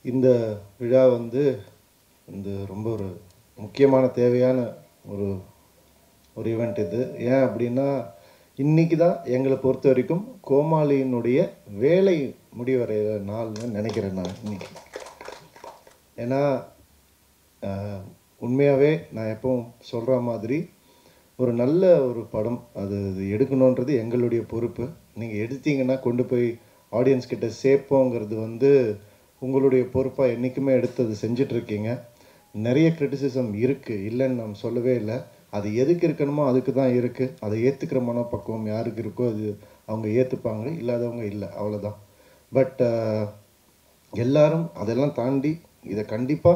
இந்த விழா வந்து இந்த ரொம்ப ஒரு முக்கியமான தேவையான ஒரு ஒரு ஈவெண்ட் இது ஏன் அப்படின்னா இன்னைக்கு தான் எங்களை பொறுத்த வரைக்கும் கோமாளியினுடைய வேலை முடிவடைகிற நாள்னு நினைக்கிறேன் நான் இன்னைக்கு ஏன்னா ஆஹ், உண்மையாகவே நான் எப்பவும் சொல்கிற மாதிரி ஒரு நல்ல ஒரு படம் அது அது எடுக்கணுன்றது எங்களுடைய பொறுப்பு நீங்கள் எடுத்தீங்கன்னா கொண்டு போய் ஆடியன்ஸ் கிட்ட சேர்ப்போங்கிறது வந்து உங்களுடைய பொறுப்பாக என்றைக்குமே எடுத்து அது செஞ்சுட்டு இருக்கீங்க நிறைய கிரிட்டிசிசம் இருக்குது இல்லைன்னு நம்ம சொல்லவே இல்லை அது எதுக்கு இருக்கணுமோ அதுக்கு தான் இருக்குது அதை ஏற்றுக்கிற மனப்பக்குவம் யாருக்கு இருக்கோ அது அவங்க ஏற்றுப்பாங்க இல்லாதவங்க இல்லை அவ்வளோதான் பட் எல்லாரும் அதெல்லாம் தாண்டி இதை கண்டிப்பாக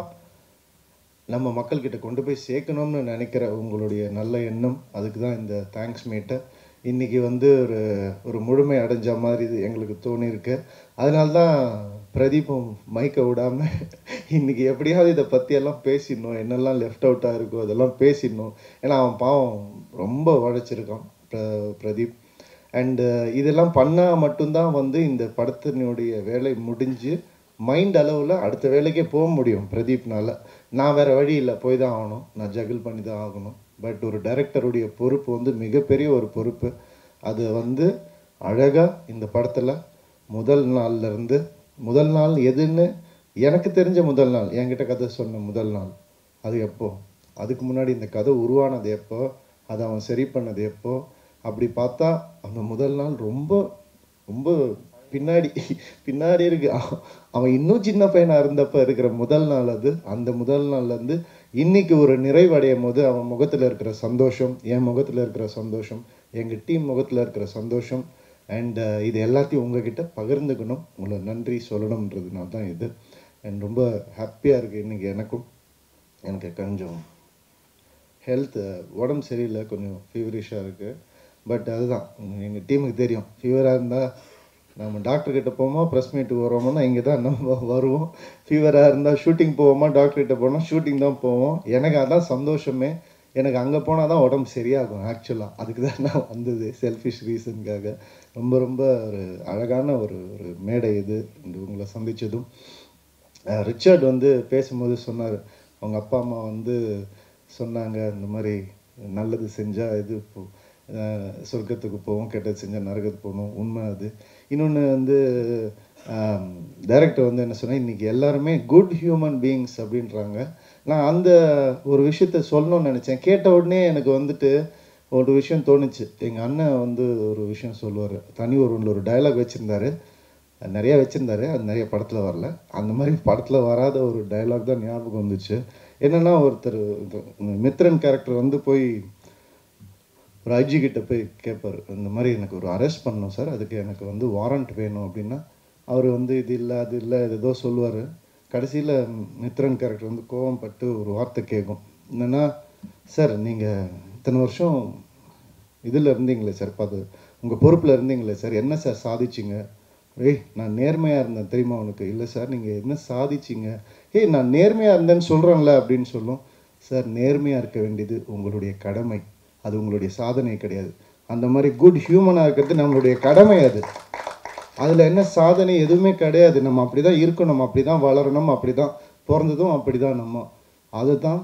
நம்ம மக்கள்கிட்ட கொண்டு போய் சேர்க்கணும்னு நினைக்கிற உங்களுடைய நல்ல எண்ணம் அதுக்கு தான் இந்த தேங்க்ஸ் மீட்டை இன்னைக்கு வந்து ஒரு ஒரு முழுமை அடைஞ்ச மாதிரி இது எங்களுக்கு தோணியிருக்கு அதனால தான் பிரதீபம் மைக்கை விடாம இன்னைக்கு எப்படியாவது இதை பற்றியெல்லாம் பேசிடணும் என்னெல்லாம் லெஃப்ட் அவுட்டாக இருக்கோ அதெல்லாம் பேசிடணும் ஏன்னா அவன் பாவம் ரொம்ப உழைச்சிருக்கான் பிர- பிரதீப் அண்டு இதெல்லாம் பண்ணால் மட்டும்தான் வந்து இந்த படத்தினுடைய வேலை முடிஞ்சு மைண்ட் அளவில் அடுத்த வேலைக்கே போக முடியும் பிரதீப்னால நான் வேற வழி இல்லை போய் தான் ஆகணும் நான் ஜகிள் பண்ணி தான் ஆகணும் பட் ஒரு டைரக்டருடைய பொறுப்பு வந்து மிகப்பெரிய ஒரு பொறுப்பு அது வந்து அழகாக இந்த படத்தில் முதல் நாள்ல இருந்து முதல் நாள் எதுன்னு எனக்கு தெரிஞ்ச முதல் நாள் என்கிட்ட கதை சொன்ன முதல் நாள் அது எப்போ அதுக்கு முன்னாடி இந்த கதை உருவானது எப்போ அதை அவன் சரி பண்ணது எப்போ அப்படி பார்த்தா அந்த முதல் நாள் ரொம்ப ரொம்ப பின்னாடி பின்னாடி இருக்கு அவ- அவன் இன்னும் சின்ன பையனா இருந்தப்ப இருக்கிற முதல் நாள் அது அந்த முதல் நாள்ல இருந்து இன்னைக்கு ஒரு நிறைவடையும் போது அவன் முகத்துல இருக்கிற சந்தோஷம் என் முகத்துல இருக்கிற சந்தோஷம் எங்க டீம் முகத்துல இருக்கிற சந்தோஷம் அண்ட் இது எல்லாத்தையும் உங்ககிட்ட பகிர்ந்துக்கணும் உங்களை நன்றி சொல்லணும்ன்றதுனால தான் இது அண்ட் ரொம்ப ஹாப்பியாக இருக்குது இன்னைக்கு எனக்கும் எனக்கு கொஞ்சம் ஹெல்த் உடம்பு சரியில்லை கொஞ்சம் ஃபீவரிஷாக இருக்குது பட் அதுதான் எங்கள் டீமுக்கு தெரியும் ஃபீவராக இருந்தால் நம்ம டாக்டர் கிட்ட போவோமா ப்ரெஸ் மீட்டுக்கு வரோமோனா இங்கே தான் நம்ம வருவோம் ஃபீவராக இருந்தால் ஷூட்டிங் போவோமா டாக்டர் கிட்ட போனால் ஷூட்டிங் தான் போவோம் எனக்கு அதான் சந்தோஷமே எனக்கு அங்கே போனால் தான் உடம்பு சரியாகும் ஆக்சுவலாக அதுக்கு தான் நான் வந்தது செல்ஃபிஷ் ரீசனுக்காக ரொம்ப ரொம்ப ஒரு அழகான ஒரு ஒரு மேடை இது இந்த உங்களை சந்தித்ததும் அஹ் ரிச்சர்ட் வந்து பேசும்போது சொன்னார் அவங்க அப்பா அம்மா வந்து சொன்னாங்க இந்த மாதிரி நல்லது செஞ்சால் இது போ- அஹ் சொர்க்கத்துக்கு போவோம் கெட்டது செஞ்சால் நரகத்துக்கு போகணும் உண்மை அது இன்னொன்று வந்து டைரக்டர் வந்து என்ன சொன்னா இன்னைக்கு எல்லாருமே குட் ஹியூமன் பீயிங்ஸ் அப்படின்றாங்க நான் அந்த ஒரு விஷயத்த சொல்லணும்னு நினச்சேன் கேட்ட உடனே எனக்கு வந்துட்டு ஒரு விஷயம் தோணுச்சு எங்கள் அண்ணன் வந்து ஒரு விஷயம் சொல்லுவார் தனி ஒருவனில் ஒரு டயலாக் வச்சுருந்தாரு நிறைய வச்சிருந்தாரு அது நிறைய படத்துல வரல அந்த மாதிரி படத்துல வராத ஒரு டயலாக் தான் ஞாபகம் வந்துச்சு என்னன்னா ஒருத்தர் இது, மித்ரன் கேரக்டர் வந்து போய் ஒரு ஐஜி கிட்ட போய் கேட்பாரு இந்த மாதிரி எனக்கு ஒரு அரெஸ்ட் பண்ணணும் சார் அதுக்கு எனக்கு வந்து வாரண்ட் வேணும் அப்படின்னா அவர் வந்து இது இல்லை அது இல்லை இது ஏதோ சொல்லுவார் கடைசியில் மித்ரன் கேரக்டர் வந்து கோவம் பட்டு ஒரு வார்த்தை கேட்கும் என்னன்னா சார் நீங்கள் இத்தனை வருஷம் இதில் இருந்தீங்களே சார் பார்த்து உங்கள் பொறுப்பில் இருந்தீங்களே சார் என்ன சார் சாதிச்சிங்க ஏய் நான் நேர்மையாக இருந்தேன் தெரியுமா உனக்கு இல்லை சார் நீங்கள் என்ன சாதிச்சிங்க ஏய் நான் நேர்மையாக இருந்தேன்னு சொல்கிறேன்ல அப்படின்னு சொல்லும் சார் நேர்மையாக இருக்க வேண்டியது உங்களுடைய கடமை அது உங்களுடைய சாதனை கிடையாது அந்த மாதிரி குட் ஹியூமனாக இருக்கிறது நம்மளுடைய கடமை அது அதில் என்ன சாதனை எதுவுமே கிடையாது நம்ம அப்படி தான் இருக்கணும் அப்படி தான் வளரணும் அப்படி தான் பிறந்ததும் அப்படி தான் நம்ம அதுதான்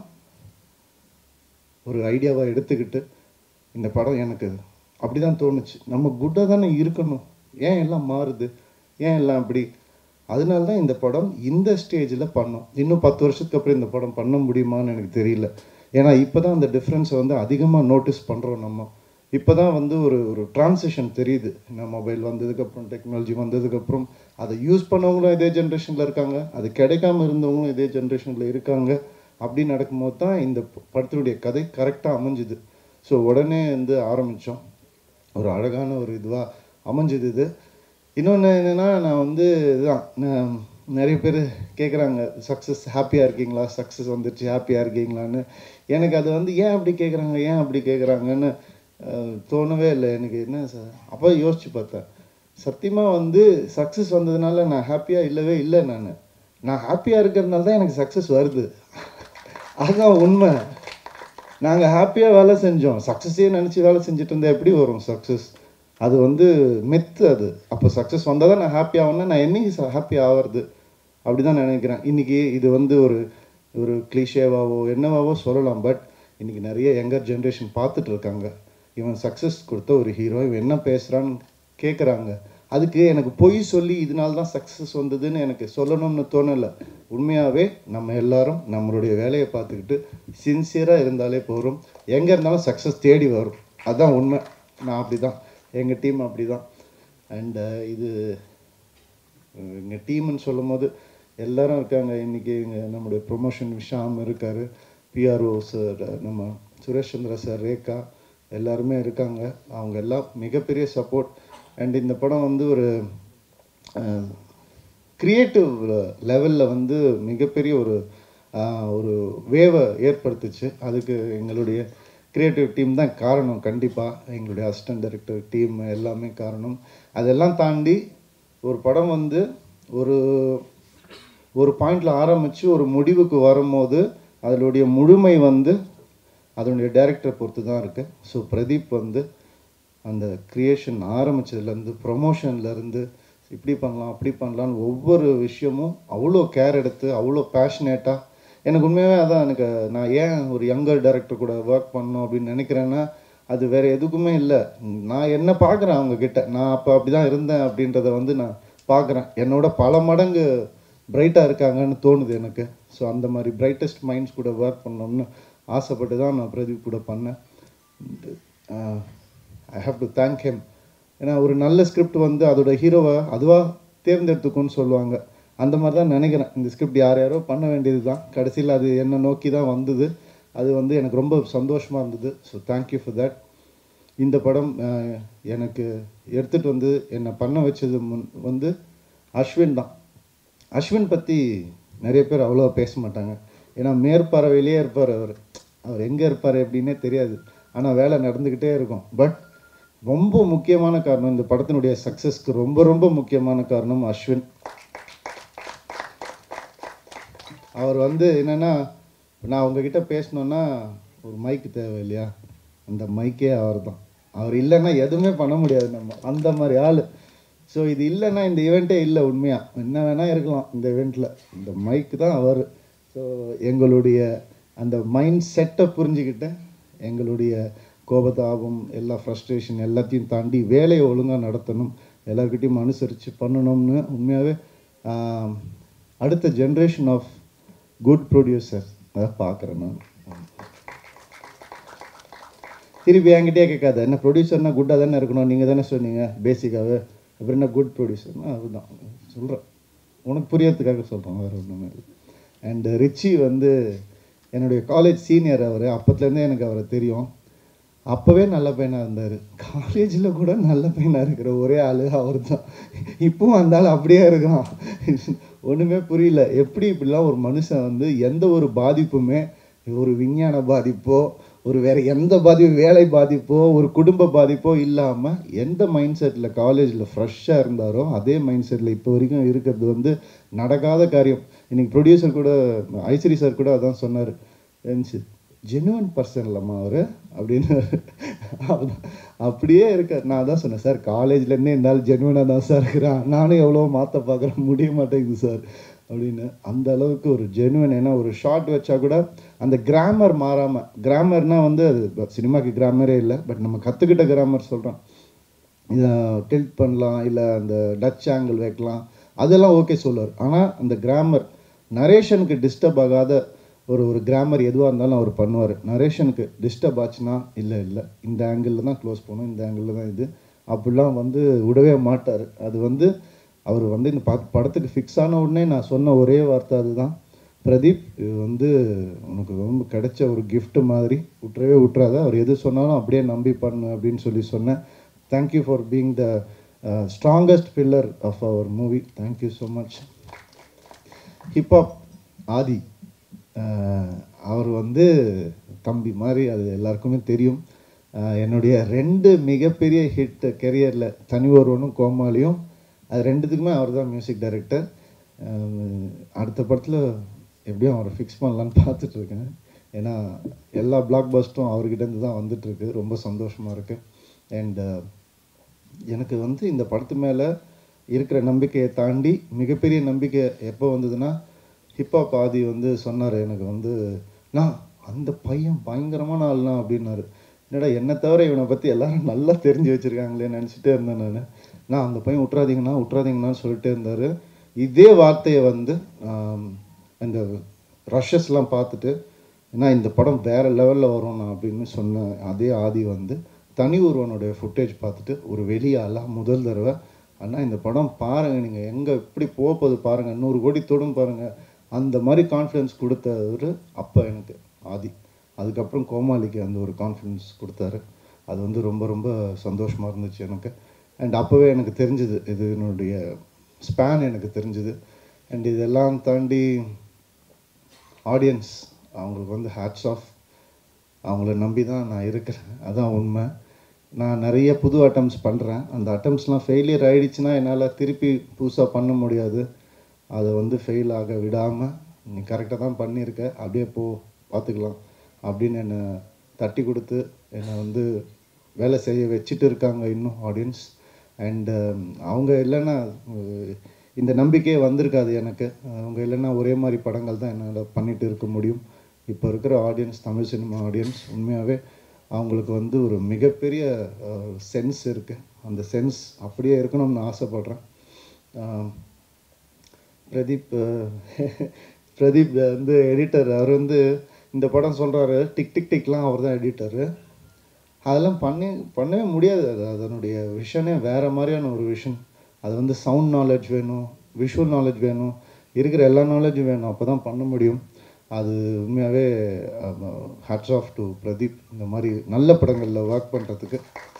ஒரு ஐடியாவை எடுத்துக்கிட்டு இந்த படம் எனக்கு அப்படிதான் தோணுச்சு நம்ம குட்டாக தானே இருக்கணும் ஏன் எல்லாம் மாறுது ஏன் எல்லாம் அப்படி அதனால தான் இந்த படம் இந்த ஸ்டேஜில் பண்ணோம் இன்னும் பத்து வருஷத்துக்கு அப்புறம் இந்த படம் பண்ண முடியுமான்னு எனக்கு தெரியல ஏன்னா இப்போ தான் அந்த டிஃப்ரென்ஸை வந்து அதிகமாக நோட்டீஸ் பண்ணுறோம் நம்ம இப்போ தான் வந்து ஒரு ஒரு டிரான்சிஷன் தெரியுது இந்த மொபைல் வந்ததுக்கப்புறம் டெக்னாலஜி வந்ததுக்கப்புறம் அதை யூஸ் பண்ணவங்களும் இதே ஜென்ரேஷனில் இருக்காங்க அது கிடைக்காம இருந்தவங்களும் இதே ஜென்ரேஷனில் இருக்காங்க அப்படி நடக்கும்போது தான் இந்த ப- படத்தினுடைய கதை கரெக்டாக அமைஞ்சுது ஸோ உடனே வந்து ஆரம்பித்தோம் ஒரு அழகான ஒரு இதுவாக அமைஞ்சது இது இன்னொன்று என்னென்னா நான் வந்து இதுதான் நான் நிறைய பேர் கேட்குறாங்க சக்ஸஸ் ஹாப்பியாக இருக்கீங்களா சக்ஸஸ் வந்துருச்சு ஹாப்பியாக இருக்கீங்களான்னு எனக்கு அது வந்து ஏன் அப்படி கேட்குறாங்க ஏன் அப்படி கேட்குறாங்கன்னு அஹ், தோணவே இல்லை எனக்கு என்ன சார் அப்போ யோசிச்சு பார்த்தேன் சத்தியமாக வந்து சக்ஸஸ் வந்ததுனால நான் ஹாப்பியாக இல்லவே இல்லை நான் நான் ஹாப்பியாக இருக்கிறதுனால தான் எனக்கு சக்ஸஸ் வருது அதுதான் உண்மை நாங்கள் ஹாப்பியாக வேலை செஞ்சோம் சக்ஸஸே நினச்சி வேலை செஞ்சுட்டு இருந்தால் எப்படி வரும் சக்ஸஸ் அது வந்து மெத்து அது அப்போ சக்ஸஸ் வந்தால் தான் நான் ஹாப்பி ஆகணும் நான் என்னைக்கு ஹாப்பி ஆகிறது அப்படி தான் நினைக்கிறேன் இன்றைக்கி இது வந்து ஒரு ஒரு கிளிஷேவாவோ என்னவாவோ சொல்லலாம் பட் இன்றைக்கி நிறைய யங்கர் ஜென்ரேஷன் பார்த்துட்டு இருக்காங்க இவன் சக்ஸஸ் கொடுத்த ஒரு ஹீரோ இவன் என்ன பேசுகிறான்னு கேட்குறாங்க அதுக்கு எனக்கு பொய் சொல்லி இதனால தான் சக்ஸஸ் வந்ததுன்னு எனக்கு சொல்லணும்னு தோணலை உண்மையாகவே நம்ம எல்லாரும் நம்மளுடைய வேலையை பார்த்துக்கிட்டு சின்சியராக இருந்தாலே போதும் எங்கே இருந்தாலும் சக்ஸஸ் தேடி வரும் அதுதான் உண்மை நான் அப்படி தான் எங்கள் டீம் அப்படி தான் அண்டு இது எங்கள் டீம்னு சொல்லும் போது எல்லாரும் இருக்காங்க இன்றைக்கி இங்கே நம்முடைய ப்ரொமோஷன் விஷாம் இருக்கார் பிஆர்ஓ சார் நம்ம சுரேஷ் சந்திரா சார் ரேகா எல்லாருமே இருக்காங்க அவங்க எல்லாம் மிகப்பெரிய சப்போர்ட் அண்ட் இந்த படம் வந்து ஒரு க்ரியேட்டிவ் லெவலில் வந்து மிகப்பெரிய ஒரு ஆஹ், ஒரு வேவை ஏற்படுத்துச்சு அதுக்கு எங்களுடைய கிரியேட்டிவ் டீம் தான் காரணம் கண்டிப்பாக எங்களுடைய அசிஸ்டன்ட் டைரக்டர் டீம் எல்லாமே காரணம் அதெல்லாம் தாண்டி ஒரு படம் வந்து ஒரு ஒரு பாயிண்டில் ஆரம்பித்து ஒரு முடிவுக்கு வரும்போது அதனுடைய முழுமை வந்து அதனுடைய டைரக்டரை பொறுத்து தான் இருக்குது ஸோ பிரதீப் வந்து அந்த க்ரியேஷன் ஆரம்பிச்சதுலேருந்து ப்ரொமோஷன்லேருந்து இப்படி பண்ணலாம் அப்படி பண்ணலான்னு ஒவ்வொரு விஷயமும் அவ்வளோ கேர் எடுத்து அவ்வளோ பேஷனேட்டாக எனக்கு உண்மையாகவே அதான் எனக்கு நான் ஏன் ஒரு யங்கர் டைரக்டர் கூட ஒர்க் பண்ணணும் அப்படின்னு நினைக்கிறேன்னா அது வேற எதுக்குமே இல்லை நான் என்ன பார்க்குறேன் அவங்க கிட்ட நான் அப்போ அப்படி தான் இருந்தேன் அப்படின்றத வந்து நான் பார்க்குறேன் என்னோட பல மடங்கு பிரைட்டாக இருக்காங்கன்னு தோணுது எனக்கு ஸோ அந்த மாதிரி பிரைட்டஸ்ட் மைண்ட்ஸ் கூட ஒர்க் பண்ணணும்னு ஆசைப்பட்டு தான் நான் பிரதீப் கூட பண்ணேன் I have to thank him ஏன்னா ஒரு நல்ல ஸ்கிரிப்ட் வந்து அதோட ஹீரோவை அதுவாக தேர்ந்தெடுத்துக்கும்னு சொல்லுவாங்க அந்த மாதிரி தான் நினைக்கிறேன் இந்த ஸ்கிரிப்ட் யார் யாரோ பண்ண வேண்டியது தான் கடைசியில் அது என்னை நோக்கி தான் வந்தது அது வந்து எனக்கு ரொம்ப சந்தோஷமாக இருந்தது ஸோ தேங்க்யூ ஃபார் தட் இந்த படம் அஹ், எனக்கு எடுத்துகிட்டு வந்து என்னை பண்ண வச்சது முன் வந்து அஸ்வின் தான் அஸ்வின் பற்றி நிறைய பேர் அவ்வளோ பேச மாட்டாங்க ஏன்னா மேற்பறவையிலே இருப்பார் அவர் அவர் எங்கே இருப்பார் அப்படின்னே தெரியாது ஆனால் வேலை நடந்துக்கிட்டே இருக்கும் பட் ரொம்ப முக்கியமான காரணம் இந்த படத்தினுடைய சக்ஸஸ்க்கு ரொம்ப ரொம்ப முக்கியமான காரணம் அஸ்வின் அவர் வந்து என்னென்னா நான் உங்ககிட்ட பேசணுன்னா ஒரு மைக்கு தேவை இல்லையா அந்த மைக்கே அவர் தான் அவர் இல்லைன்னா எதுவுமே பண்ண முடியாது நம்ம அந்த மாதிரி ஆள் ஸோ இது இல்லைன்னா இந்த ஈவெண்ட்டே இல்லை உண்மையாக என்ன வேணால் இருக்கலாம் இந்த ஈவெண்ட்டில் இந்த மைக்கு தான் அவர் ஸோ எங்களுடைய அந்த மைண்ட் செட்டை புரிஞ்சுக்கிட்டு எங்களுடைய கோபதாபம் எல்லா ஃப்ரஸ்ட்ரேஷன் எல்லாத்தையும் தாண்டி வேலையை ஒழுங்காக நடத்தணும் எல்லாருக்கிட்டையும் அனுசரித்து பண்ணணும்னு உண்மையாகவே ஆஹ், அடுத்த ஜென்ரேஷன் ஆஃப் குட் ப்ரொடியூசர் அதை பார்க்குறேன் நான் திருப்பி என்கிட்டயே கேட்காத என்ன ப்ரொடியூசர்னா குட்டாக தானே இருக்கணும் நீங்கள் தானே சொன்னீங்க பேசிக்காகவே அப்புறம் என்ன குட் ப்ரொடியூசர்னா அதுதான் சொல்கிறேன் உனக்கு புரியறதுக்காக சொல்கிறேன் வேறு ஒன்றுமே இல்லை அண்ட் ரிச்சி வந்து என்னுடைய காலேஜ் சீனியர் அவர் அப்பத்துலேருந்தே எனக்கு அவரை தெரியும் அப்போவே நல்ல பையனாக இருந்தார் காலேஜில் கூட நல்ல பையனாக இருக்கிற ஒரே ஆள் அவர் தான் இப்பவும் அந்த ஆள் அப்படியே இருக்கான் ஒன்றுமே புரியல எப்படி இப்படிலாம் ஒரு மனுஷன் வந்து எந்த ஒரு பாதிப்புமே ஒரு விஞ்ஞான பாதிப்போ ஒரு வேற எந்த பாதிப்பு வேலை பாதிப்போ ஒரு குடும்ப பாதிப்போ இல்லாமல் எந்த மைண்ட் செட்டில் காலேஜில் ஃப்ரெஷ்ஷாக இருந்தாரோ அதே மைண்ட் செட்டில் இப்போ வரைக்கும் இருக்கிறது வந்து நடக்காத காரியம் இன்னைக்கு ப்ரொடியூசர் கூட ஐஸ்வரி சார் கூட அதான் சொன்னார் இருந்துச்சு ஜெனுவன் பர்சன் இல்லைம்மா அவர் அப்படின்னு அதான். அப்படியே இருக்க நான் அதான் சொன்னேன் சார் காலேஜ்லேருந்தே இருந்தாலும் ஜெனுவனாக தான் சார் இருக்கிறான் நானும் எவ்வளோ மாற்ற பார்க்குறேன் முடிய மாட்டேங்குது சார் அப்படின்னு அந்த அளவுக்கு ஒரு ஜெனுவன் ஏன்னா ஒரு ஷார்ட் வச்சா கூட அந்த கிராமர் மாறாமல் கிராமர்னால் வந்து அது சினிமாக்கு கிராமரே இல்லை பட் நம்ம கற்றுக்கிட்ட கிராமர் சொல்கிறோம் இதை டில்ட் பண்ணலாம் இல்லை அந்த டச் ஆங்கிள் வைக்கலாம் அதெல்லாம் ஓகே சொல்லுவார் ஆனால் அந்த கிராமர் நரேஷனுக்கு டிஸ்டர்ப் ஆகாத ஒரு ஒரு கிராமர் எதுவாக இருந்தாலும் அவர் பண்ணுவார் நரேஷனுக்கு டிஸ்டர்ப் ஆச்சுன்னா இல்லை இல்லை இந்த ஆங்கிளில் தான் க்ளோஸ் பண்ணும் இந்த ஆங்கிளில் தான் இது அப்படிலாம் வந்து விடவே மாட்டார் அது வந்து அவர் வந்து இந்த ப படத்துக்கு ஃபிக்ஸ் ஆன உடனே நான் சொன்ன ஒரே வார்த்தை அதுதான் பிரதீப் இது வந்து உனக்கு ரொம்ப கிடைச்ச ஒரு gift மாதிரி விட்டுறவே விட்டுறாத அவர் எது சொன்னாலும் அப்படியே நம்பி பண்ணு அப்படின்னு சொல்லி சொன்னேன் thank you for being the strongest pillar of our movie thank you so much hip hop Aadhi ah, அவர் வந்து தம்பி மாதிரி அது எல்லாருக்குமே தெரியும் அஹ், என்னுடைய ரெண்டு மிகப்பெரிய ஹிட் கெரியரில் தனி ஒருவனும் கோமாளியும் அது ரெண்டுத்துக்குமே அவர் தான் மியூசிக் டைரக்டர் அடுத்த படத்தில் எப்படியும் அவரை ஃபிக்ஸ் பண்ணலான்னு பார்த்துட்டு இருக்கேன் ஏன்னா எல்லா பிளாக் பஸ்ட்டும் அவர்கிட்டேருந்து தான் வந்துட்டுருக்கு ரொம்ப சந்தோஷமாக இருக்குது அண்ட் எனக்கு வந்து இந்த படத்து மேலே இருக்கிற நம்பிக்கையை தாண்டி மிகப்பெரிய நம்பிக்கை எப்போ வந்ததுன்னா ஹிப்ஹாப் ஆதி வந்து சொன்னார் எனக்கு வந்து நான் அந்த பையன் பயங்கரமான ஆள்னா அப்படின்னாரு என்னடா என்னை தவிர இவனை பற்றி எல்லாரும் நல்லா தெரிஞ்சு வச்சுருக்காங்களே நினச்சிட்டே இருந்தேன் நான் நான் அந்த பையன் விட்றாதீங்கண்ணா விட்றாதீங்கண்ணான்னு சொல்லிட்டே இருந்தார் இதே வார்த்தையை வந்து ஆம், இந்த ரஷஸ்லாம் பார்த்துட்டு ஏன்னா இந்த படம் வேற லெவலில் வரும்ண்ணா அப்படின்னு சொன்ன அதே ஆதி வந்து தனி ஒருவனுடைய ஃபுட்டேஜ் பார்த்துட்டு ஒரு வெளியாளா முதல் தடவை அண்ணா இந்த படம் பாருங்க நீங்கள் எங்கே எப்படி போக போகுது பாருங்கள் நூறு கோடி தொடும் பாருங்கள் அந்த மாதிரி கான்ஃபிடன்ஸ் கொடுத்தவர் அப்போ எனக்கு ஆதி அதுக்கப்புறம் கோமாளிக்கு அந்த ஒரு கான்ஃபிடன்ஸ் கொடுத்தாரு அது வந்து ரொம்ப ரொம்ப சந்தோஷமாக இருந்துச்சு எனக்கு அண்ட் அப்போவே எனக்கு தெரிஞ்சுது இது என்னுடைய ஸ்பேன் எனக்கு தெரிஞ்சுது அண்ட் இதெல்லாம் தாண்டி ஆடியன்ஸ் அவங்களுக்கு வந்து ஹேட்ஸ் ஆஃப் அவங்கள நம்பி தான் நான் இருக்கிறேன் அதான் உண்மை நான் நிறைய புது அட்டம்ஸ் பண்ணுறேன் அந்த அட்டம்ஸ்லாம் ஃபெயிலியர் ஆயிடுச்சுன்னா என்னால் திருப்பி புதுசாக பண்ண முடியாது அதை வந்து ஃபெயில் ஆக விடாமல் நீ கரெக்டாக தான் பண்ணியிருக்க அப்படியே போ பார்த்துக்கலாம் அப்படின்னு என்னை தட்டி கொடுத்து என்னை வந்து வேலை செய்ய வச்சுட்டு இருக்காங்க இன்னும் ஆடியன்ஸ் அண்டு அவங்க இல்லைன்னா அஹ், இந்த நம்பிக்கையே வந்திருக்காது எனக்கு அவங்க இல்லைன்னா ஒரே மாதிரி படங்கள் தான் என்னால் பண்ணிட்டு இருக்க முடியும் இப்போ இருக்கிற ஆடியன்ஸ் தமிழ் சினிமா ஆடியன்ஸ் உண்மையாகவே அவங்களுக்கு வந்து ஒரு மிகப்பெரிய சென்ஸ் இருக்குது அந்த சென்ஸ் அப்படியே இருக்கணும்னு ஆசைப்பட்றேன் ஆஹ், பிரதீப் அஹ், பிரதீப் வந்து எடிட்டர் அவர் வந்து இந்த படம் சொல்கிறாரு டிக் டிக் டிக்லாம் அவர் தான் எடிட்டரு அதெல்லாம் பண்ணி பண்ணவே முடியாது அது அதனுடைய விஷனே வேறு மாதிரியான ஒரு விஷன் அது வந்து சவுண்ட் நாலேஜ் வேணும் விஷுவல் நாலேஜ் வேணும் இருக்கிற எல்லா நாலேஜும் வேணும் அப்போ தான் பண்ண முடியும் அது உண்மையாகவே ஹேட்ஸ் ஆஃப் டு பிரதீப் இந்த மாதிரி நல்ல படங்களில் ஒர்க் பண்ணுறதுக்கு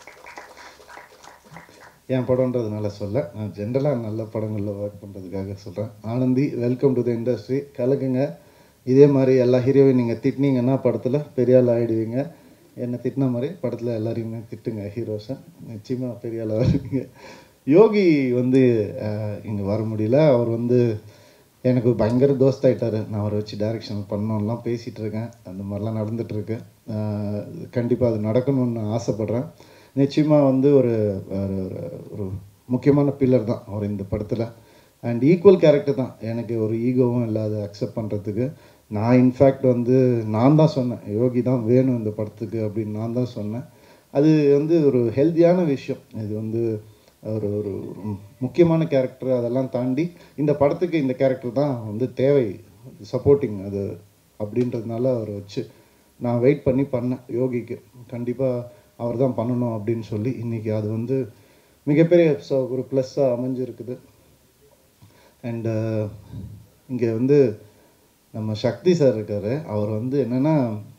என் படம்ன்றதுனால சொல்ல நான் ஜென்ரலாக நல்ல படங்களில் ஒர்க் பண்ணுறதுக்காக சொல்கிறேன் Anandhi welcome to the industry கலக்குங்க இதே மாதிரி எல்லா ஹீரோவையும் நீங்கள் திட்டினீங்கன்னா படத்தில் பெரிய ஆள் ஆகிடுவீங்க என்னை திட்டின மாதிரி படத்தில் எல்லாரையுமே திட்டுங்க ஹீரோஸை நிச்சயமாக பெரிய ஆள் ஆகிடுவீங்க யோகி வந்து இங்கே வர முடியல அவர் வந்து எனக்கு பயங்கர தோஸ்தாயிட்டாரு நான் அவரை வச்சு டைரக்ஷன் பண்ணணும்லாம் பேசிகிட்டு இருக்கேன் அந்த மாதிரிலாம் நடந்துகிட்ருக்கு கண்டிப்பாக அது நடக்கணும்னு ஆசைப்பட்றேன் நிச்சயமாக வந்து ஒரு ஒரு ஒரு- ஒரு முக்கியமான பில்லர் தான் அவர் இந்த படத்தில் அண்ட் ஈக்குவல் கேரக்டர் தான் எனக்கு ஒரு ஈகோவும் இல்லை அதை அக்செப்ட் பண்ணுறதுக்கு நான் இன்ஃபேக்ட் வந்து நான் தான் சொன்னேன் யோகி தான் வேணும் இந்த படத்துக்கு அப்படின்னு நான் தான் சொன்னேன் அது வந்து ஒரு ஹெல்த்தியான விஷயம் இது வந்து ஒரு ஒரு ஒரு முக்கியமான கேரக்டர் அதெல்லாம் தாண்டி இந்த படத்துக்கு இந்த கேரக்டர் தான் வந்து தேவை சப்போர்ட்டிங் அது அப்படின்றதுனால அவரை வச்சு நான் வெயிட் பண்ணி பண்ணேன் யோகிக்கு கண்டிப்பாக அவர் தான் பண்ணணும் அப்படின்னு சொல்லி இன்றைக்கி அது வந்து மிகப்பெரிய ச- ஒரு ப்ளஸ்ஸாக அமைஞ்சிருக்குது அண்டு இங்கே வந்து நம்ம சக்தி சார் இருக்கார் அவர் வந்து என்னென்னா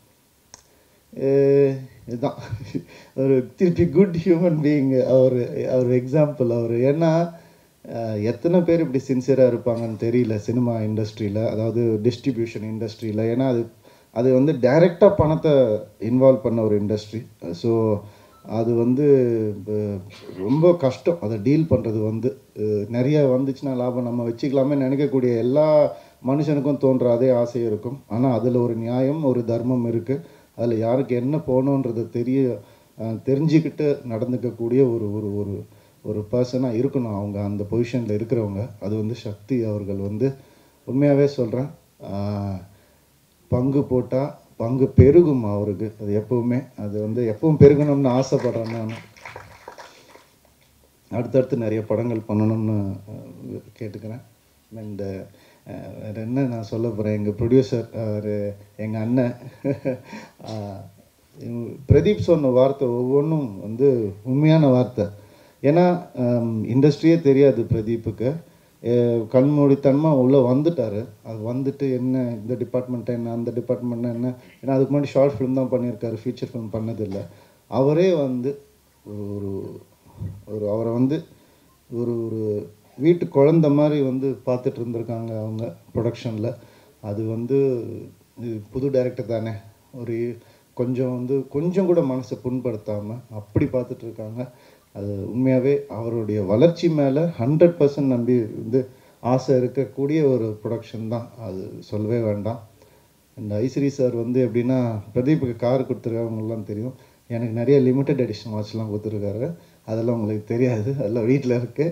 இதுதான் ஒரு திருப்பி குட் ஹியூமன் பீயிங் அவர் அவர் எக்ஸாம்பிள் அவர் ஏன்னா அஹ், எத்தனை பேர் இப்படி சின்சியராக இருப்பாங்கன்னு தெரியல சினிமா இண்டஸ்ட்ரியில் அதாவது டிஸ்ட்ரிபியூஷன் இண்டஸ்ட்ரியில் ஏன்னா அது அது வந்து டைரெக்டாக பணத்தை இன்வால்வ் பண்ண ஒரு இண்டஸ்ட்ரி ஸோ அது வந்து அஹ், ரொம்ப கஷ்டம் அதை டீல் பண்ணுறது வந்து அஹ், நிறைய வந்துச்சுன்னா லாபம் நம்ம வச்சுக்கலாமே நினைக்கக்கூடிய எல்லா மனுஷனுக்கும் தோன்ற அதே ஆசை இருக்கும் ஆனால் அதில் ஒரு நியாயம் ஒரு தர்மம் இருக்குது அதில் யாருக்கு என்ன போகணுன்றது தெரிய அஹ், தெரிஞ்சுக்கிட்டு நடந்துக்கக்கூடிய ஒரு ஒரு ஒரு ஒரு பர்சனாக இருக்கணும் அவங்க அந்த பொசிஷனில் இருக்கிறவங்க அது வந்து சக்தி அவர்கள் வந்து உண்மையாகவே சொல்கிறேன் பங்கு போட்டால் பங்கு பெருகும் அவருக்கு அது எப்பவுமே அது வந்து எப்பவும் பெருகணும்னு ஆசைப்படுறேன் நான் அடுத்தடுத்து நிறைய படங்கள் பண்ணணும்னு அஹ், கேட்டுக்கிறேன் அண்ட் வேறு என்ன நான் சொல்ல போகிறேன் எங்கள் ப்ரொடியூசர் அவர் எங்கள் அண்ணன் அஹ், இவ- பிரதீப் சொன்ன வார்த்தை ஒவ்வொன்றும் வந்து உண்மையான வார்த்தை ஏன்னா இண்டஸ்ட்ரியே தெரியாது பிரதீப்புக்கு அஹ், கண்மூடித்தனமாக உள்ளே வந்துட்டார் அது வந்துட்டு என்ன இந்த டிபார்ட்மெண்ட் என்ன அந்த டிபார்ட்மெண்ட் என்ன ஏன்னா அதுக்கு முன்னாடி ஷார்ட் ஃபிலிம் தான் பண்ணியிருக்காரு ஃபீச்சர் ஃபிலிம் பண்ணதில்லை அவரே வந்து ஒரு ஒரு ஒரு அவரை வந்து ஒரு ஒரு வீட்டு குழந்த மாதிரி வந்து பார்த்துட்டு இருந்திருக்காங்க அவங்க ப்ரொடக்ஷனில் அது வந்து இது புது டைரக்டர் தானே ஒரு கொஞ்சம் வந்து கொஞ்சம் கூட மனசை புண்படுத்தாமல் அப்படி பார்த்துட்டு இருக்காங்க அது உண்மையாகவே அவருடைய வளர்ச்சி மேலே ஹண்ட்ரட் பர்சன்ட் நம்பி வந்து ஆசை இருக்கக்கூடிய ஒரு ப்ரொடக்ஷன் தான் அது சொல்லவே வேண்டாம் இந்த ஐஸ்வரி சார் வந்து எப்படின்னா பிரதீப்புக்கு கார் கொடுத்துருக்காங்கலாம் தெரியும் எனக்கு நிறைய லிமிட்டட் எடிஷன் வாட்ச்லாம் கொடுத்துருக்காரு அதெல்லாம் உங்களுக்கு தெரியாது அதெல்லாம் வீட்டில் இருக்குது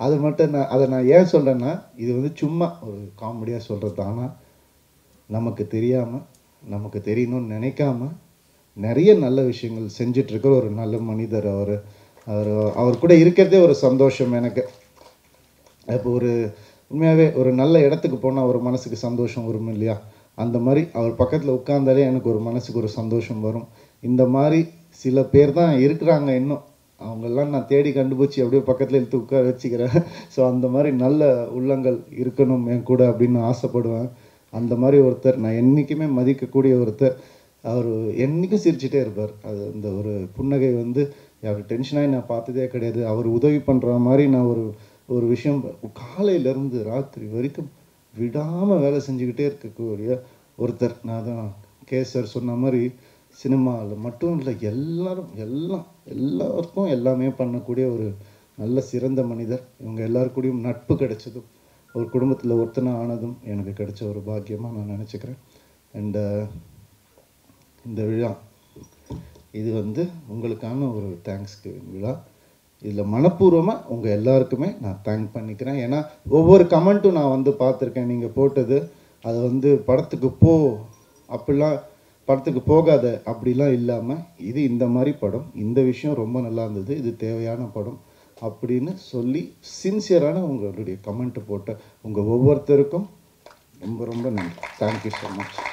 அது மட்டும் நான் அதை நான் ஏன் சொல்கிறேன்னா இது வந்து சும்மா ஒரு காமெடியாக சொல்கிறது ஆனால் நமக்கு தெரியாமல் நமக்கு தெரியணும்னு நினைக்காம நிறைய நல்ல விஷயங்கள் செஞ்சுட்டு இருக்கிற ஒரு நல்ல மனிதர் அவர் அவர் அவர் கூட இருக்கிறதே ஒரு சந்தோஷம் எனக்கு இப்போ ஒரு உண்மையாகவே ஒரு நல்ல இடத்துக்கு போனால் ஒரு மனசுக்கு சந்தோஷம் வரும் இல்லையா அந்த மாதிரி அவர் பக்கத்தில் உட்கார்ந்தாலே எனக்கு ஒரு மனசுக்கு ஒரு சந்தோஷம் வரும் இந்த மாதிரி சில பேர் தான் இருக்கிறாங்க இன்னும் அவங்கெல்லாம் நான் தேடி கண்டுபிடிச்சி அப்படியே பக்கத்தில் இழுத்து உட்கார வச்சுக்கிறேன் ஸோ அந்த மாதிரி நல்ல உள்ளங்கள் இருக்கணும் என் கூட அப்படின்னு நான் ஆசைப்படுவேன் அந்த மாதிரி ஒருத்தர் நான் என்றைக்குமே மதிக்கக்கூடிய ஒருத்தர் அவர் என்றைக்கும் சிரிச்சிட்டே இருப்பார் அது அந்த ஒரு புன்னகை வந்து அவர் டென்ஷனாகி நான் பார்த்ததே கிடையாது அவர் உதவி பண்ணுற மாதிரி நான் ஒரு ஒரு விஷயம் காலையிலேருந்து ராத்திரி வரைக்கும் விடாமல் வேலை செஞ்சுக்கிட்டே இருக்கக்கூடிய ஒருத்தர் நான் தான் கே சார் சொன்ன மாதிரி சினிமாவில் மட்டும் இல்லை எல்லாரும் எல்லாம் எல்லாருக்கும் எல்லாமே பண்ணக்கூடிய ஒரு நல்ல சிறந்த மனிதர் இவங்க எல்லாருக்கூடயும் நட்பு கிடைச்சதும் ஒரு குடும்பத்தில் ஒருத்தனை ஆனதும் எனக்கு கிடைச்ச ஒரு பாக்கியமாக நான் நினச்சிக்கிறேன் அண்ட் இந்த விழா இது வந்து உங்களுக்கான ஒரு தேங்க்ஸ் விழா இதில் மனப்பூர்வமாக உங்கள் எல்லாருக்குமே நான் தேங்க் பண்ணிக்கிறேன் ஏன்னா ஒவ்வொரு கமெண்ட்டும் நான் வந்து பார்த்துருக்கேன் நீங்கள் போட்டது அது வந்து படத்துக்கு போ அப்படிலாம் படத்துக்கு போகாத அப்படிலாம் இல்லாமல் இது இந்த மாதிரி படம் இந்த விஷயம் ரொம்ப நல்லா இருந்தது இது தேவையான படம் அப்படின்னு சொல்லி சின்சியரான உங்களுடைய கமெண்ட்டு போட்ட உங்கள் ஒவ்வொருத்தருக்கும் ரொம்ப ரொம்ப நன்றி தேங்க்யூ ஸோ மச்